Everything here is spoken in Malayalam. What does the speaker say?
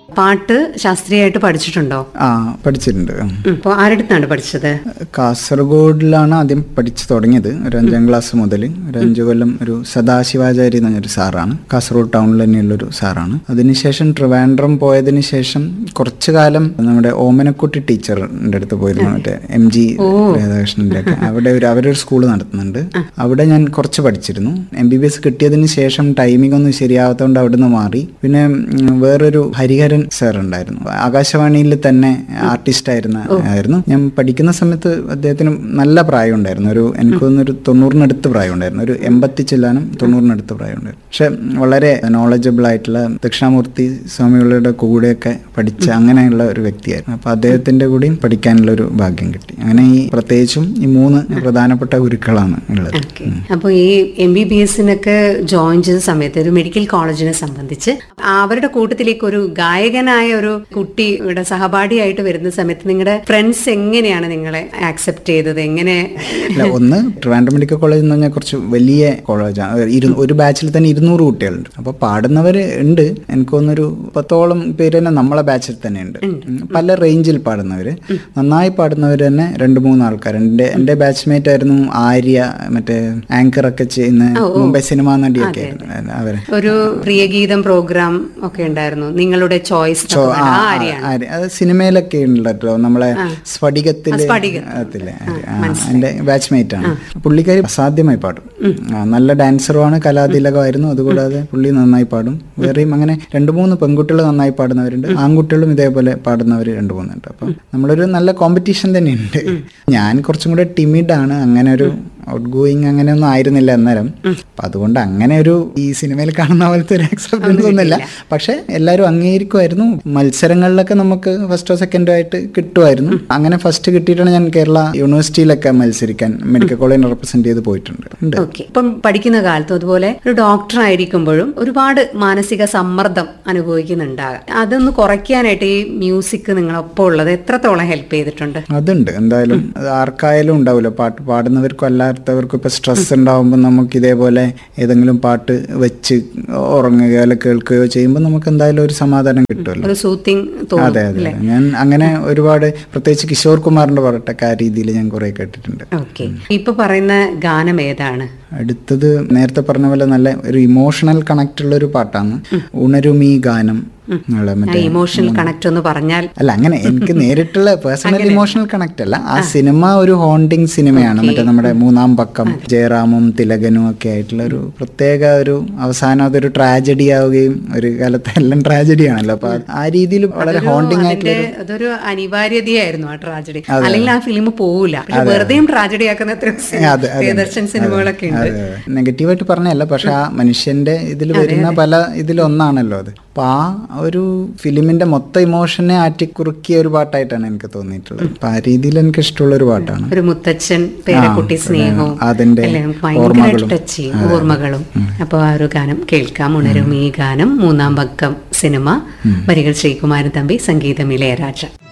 പാട്ട് ശാസ്ത്രീയമായിട്ട് പഠിച്ചിട്ടുണ്ടോ ആ പഠിച്ചിട്ടുണ്ട് അപ്പോൾ ആരുടെ അടുത്താണ് പഠിച്ചത് കാസർഗോഡിലാണ് ആദ്യം പഠിച്ചു തുടങ്ങിയത് ഒരു അഞ്ചാം ക്ലാസ് മുതൽ ഒരു അഞ്ചു കൊല്ലം ഒരു സദാശിവാചാരി എന്ന് പറഞ്ഞൊരു സാറാണ് കാസർഗോഡ് ടൗണിൽ തന്നെയുള്ളൊരു സാറാണ് അതിനുശേഷം ട്രിവാൻഡ്രം പോയതിന് ശേഷം കുറച്ചു കാലം നമ്മുടെ ഓമനക്കുട്ടി ടീച്ചറിന്റെ അടുത്ത് പോയിരുന്നു മറ്റേ എം ജി രാധാകൃഷ്ണന്റെ ഒക്കെ അവിടെ ഒരു അവരൊരു സ്കൂൾ നടത്തുന്നുണ്ട് അവിടെ ഞാൻ കുറച്ച് പഠിച്ചിരുന്നു എം ബി ബി എസ് കിട്ടിയതിന് ശേഷം ടൈമിംഗ് ഒന്നും ശരിയാവാത്തതുകൊണ്ട് അവിടുന്ന് മാറി പിന്നെ ഉം, വേറൊരു ഹരിഹരൻ സാർ ഉണ്ടായിരുന്നു ആകാശവാണിയിൽ തന്നെ ആർട്ടിസ്റ്റ് ആയിരുന്ന ആയിരുന്നു ഞാൻ പഠിക്കുന്ന സമയത്ത് അദ്ദേഹത്തിന് നല്ല പ്രായം ഉണ്ടായിരുന്നു ഒരു എനിക്ക് തോന്നുന്നു ഒരു തൊണ്ണൂറിനടുത്ത് പ്രായം ഉണ്ടായിരുന്നു ഒരു എൺപത്തി ചെല്ലാനും തൊണ്ണൂറിനടുത്ത് പ്രായം ഉണ്ടായിരുന്നു പക്ഷെ വളരെ നോളജബിൾ ആയിട്ടുള്ള ദക്ഷിണാമൂർത്തി സ്വാമികളുടെ കൂടെയൊക്കെ പഠിച്ച അങ്ങനെയുള്ള ഒരു വ്യക്തിയായിരുന്നു അപ്പൊ അദ്ദേഹത്തിന്റെ കൂടെയും പഠിക്കാനുള്ള ഒരു ഭാഗ്യം കിട്ടി അങ്ങനെ ഈ പ്രത്യേകിച്ചും ഈ മൂന്ന് പ്രധാനപ്പെട്ട ഗുരുക്കളാണ് ഉള്ളത് ഓക്കെ അപ്പോൾ ഈ എം ബി ബി എസിനൊക്കെ ജോയിൻ ചെയ്ത സമയത്ത് ഒരു മെഡിക്കൽ കോളേജിനെ സംബന്ധിച്ച് അവരുടെ കൂട്ടത്തിലേക്ക് ഒരു ഗായകനായ ഒരു കുട്ടിയുടെ സഹപാഠിയായിട്ട് വരുന്ന സമയത്ത് നിങ്ങളുടെ ഫ്രണ്ട്സ് എങ്ങനെയാണ് നിങ്ങളെ ആക്സെപ്റ്റ് ചെയ്തത് എങ്ങനെ അല്ല ഒന്ന് ട്രിവാൻഡ്രം മെഡിക്കൽ കോളേജ് എന്ന് പറഞ്ഞാൽ കുറച്ച് വലിയ കോളേജാണ് ഇരു- ഒരു ബാച്ചിൽ തന്നെ ഇരുന്നൂറ് കുട്ടികളുണ്ട് അപ്പോൾ പാടുന്നവർ ഉണ്ട് എനിക്ക് തോന്നുന്നൊരു പത്തോളം പേര് തന്നെ നമ്മളെ ബാച്ചിൽ തന്നെ ഉണ്ട് ഉം. പല റേഞ്ചിൽ പാടുന്നവർ നന്നായി പാടുന്നവർ തന്നെ രണ്ട് മൂന്ന് ആൾക്കാർ എൻ്റെ എൻ്റെ ബാച്ച്മേറ്റ് ആയിരുന്നു ആര്യ മറ്റേ ആങ്കർ ഒക്കെ ചെയ്യുന്ന മുംബൈ സിനിമാ നടിയൊക്കെ ആയിരുന്നു അവരെ ഒരു പ്രിയഗീതം പ്രോഗ്രാം ഒക്കെ ഉണ്ടായിരുന്നു നിങ്ങളുടെ ചോയ്സ് ആ, ആ, ആര്യ. അത് സിനിമയിലൊക്കെ ഉണ്ടല്ലോ നമ്മളെ സ്ഫടികത്തില് അതിലെ ആര്യ. ആ, എൻ്റെ ബാച്ച്മേറ്റ് ആണ് പുള്ളിക്കാരി അസാധ്യമായി പാടും ആ, നല്ല ഡാൻസറുമാണ് കലാതിലകമായിരുന്നു അതുകൂടാതെ പുള്ളി നന്നായി പാടും വേറെയും അങ്ങനെ രണ്ട് മൂന്ന് പെൺകുട്ടികൾ നന്നായി പാടുന്നവരുണ്ട് ആൺകുട്ടികളും ഇതേപോലെ പാടുന്നവർ രണ്ട് മൂന്നുണ്ട് അപ്പം നമ്മളൊരു നല്ല കോമ്പറ്റീഷൻ തന്നെയുണ്ട് ഞാൻ കുറച്ചും കൂടെ ടിമിഡ് ആണ് അങ്ങനെ ഒരു ഔട്ട് ഗോയിങ് അങ്ങനെയൊന്നും ആയിരുന്നില്ല അന്നേരം അപ്പൊ അതുകൊണ്ട് അങ്ങനെ ഒരു ഈ സിനിമയിൽ കാണുന്ന പോലത്തെ ഒരു അക്സെപ്റ്റൻസ് ഒന്നുമില്ല പക്ഷെ എല്ലാവരും അംഗീകരിക്കുമായിരുന്നു മത്സരങ്ങളിലൊക്കെ നമുക്ക് ഫസ്റ്റോ സെക്കൻഡോ ആയിട്ട് കിട്ടുമായിരുന്നു അങ്ങനെ ഫസ്റ്റ് കിട്ടിയിട്ടാണ് ഞാൻ കേരള യൂണിവേഴ്സിറ്റിയിലൊക്കെ മത്സരിക്കാൻ മെഡിക്കൽ കോളേജിനെ റെപ്രസെന്റ് ചെയ്ത് പോയിട്ടുണ്ട് ഉണ്ട് ഓക്കെ ഇപ്പം പഠിക്കുന്ന കാലത്തും അതുപോലെ ഒരു ഡോക്ടർ ആയിരിക്കുമ്പോഴും ഒരുപാട് മാനസിക സമ്മർദ്ദം അനുഭവിക്കുന്നുണ്ടാകാം അതൊന്ന് കുറയ്ക്കാനായിട്ട് ഈ മ്യൂസിക് നിങ്ങളൊപ്പം ഉള്ളത് എത്രത്തോളം ഹെൽപ്പ് ചെയ്തിട്ടുണ്ട് അതുണ്ട് എന്തായാലും അത് ആർക്കായാലും ഉണ്ടാവില്ല പാട്ട് പാടുന്നവർക്കും അല്ലാത്തവർക്കും ഇപ്പൊ സ്ട്രെസ് ഉണ്ടാവുമ്പോൾ നമുക്ക് ഇതേപോലെ ഏതെങ്കിലും പാട്ട് വെച്ച് ഉറങ്ങുകയോ അല്ലെ കേൾക്കുകയോ ചെയ്യുമ്പോൾ നമുക്ക് എന്തായാലും ഒരു സമാധാനം കിട്ടുമല്ലോ ഒരു സൂത്തിങ് അതെ തോന്നും അതെ അതെ. ഞാൻ അങ്ങനെ ഒരുപാട് പ്രത്യേകിച്ച് കിഷോർ കുമാറിന്റെ പാട്ടൊക്കെ ആ രീതിയിൽ ഞാൻ കുറെ കേട്ടിട്ടുണ്ട് ഓക്കെ ഇപ്പൊ പറയുന്ന ഗാനം ഏതാണ് അടുത്തത് നേരത്തെ പറഞ്ഞ പോലെ നല്ല ഒരു ഇമോഷണൽ കണക്ട് ഉള്ള ഒരു പാട്ടാണ് ഉണരും ഈ ഗാനം എന്നുള്ള ആ മറ്റേ ഇമോഷണൽ കണക്ട് ഒന്ന് പറഞ്ഞാൽ അല്ല അങ്ങനെ എനിക്ക് നേരിട്ടുള്ള പേഴ്സണൽ ഇമോഷണൽ കണക്ട് അല്ല ആ സിനിമ ഒരു ഹോണ്ടിങ് സിനിമയാണ് മറ്റേ നമ്മുടെ മൂന്നാം പക്കം ജയറാമും തിലകനും ഒക്കെ ആയിട്ടുള്ള ഒരു പ്രത്യേക ഒരു അവസാനം അതൊരു ട്രാജഡി ആവുകയും ഒരു കാലത്ത് എല്ലാം ട്രാജഡി ആണല്ലോ അപ്പൊ ആ രീതിയിൽ വളരെ ഹോണ്ടിങ് ആയിട്ടുള്ള അതിന്റെ അതൊരു അനിവാര്യതയായിരുന്നു ആ ട്രാജഡി അല്ലെങ്കിൽ ആ ഫിലിം പോവില്ല പക്ഷെ വെറുതെയും ട്രാജഡി ആക്കുന്ന എത്ര അതെ, അതെ. പ്രിയദർശൻ സിനിമകളൊക്കെ ഉണ്ട് നെഗറ്റീവായിട്ട് പറഞ്ഞല്ല പക്ഷെ ആ മനുഷ്യന്റെ ഇതിൽ വരുന്ന പല ഇതിലൊന്നാണല്ലോ അത് അപ്പൊ ആ ഒരു ഫിലിമിന്റെ മൊത്തം ഇമോഷനെ ആറ്റിക്കുറുക്കിയ ഒരു പാട്ടായിട്ടാണ് എനിക്ക് തോന്നിയിട്ടുള്ളത് അപ്പൊ ആ രീതിയിൽ എനിക്ക് ഇഷ്ടമുള്ള ഒരു പാട്ടാണ് ഒരു മുത്തച്ഛൻ പേരക്കുട്ടി സ്നേഹവും അതിന്റെ അല്ലേ നമുക്ക് ഭയങ്കരമായിട്ട് ടച്ച് ചെയ്യും ഓർമ്മകളും അപ്പോൾ ആ ഒരു ഗാനം കേൾക്കാം ഉണരും ഈ ഗാനം മൂന്നാം പക്കം സിനിമ വരികൾ ശ്രീകുമാരൻ തമ്പി സംഗീതം ഇളയരാജ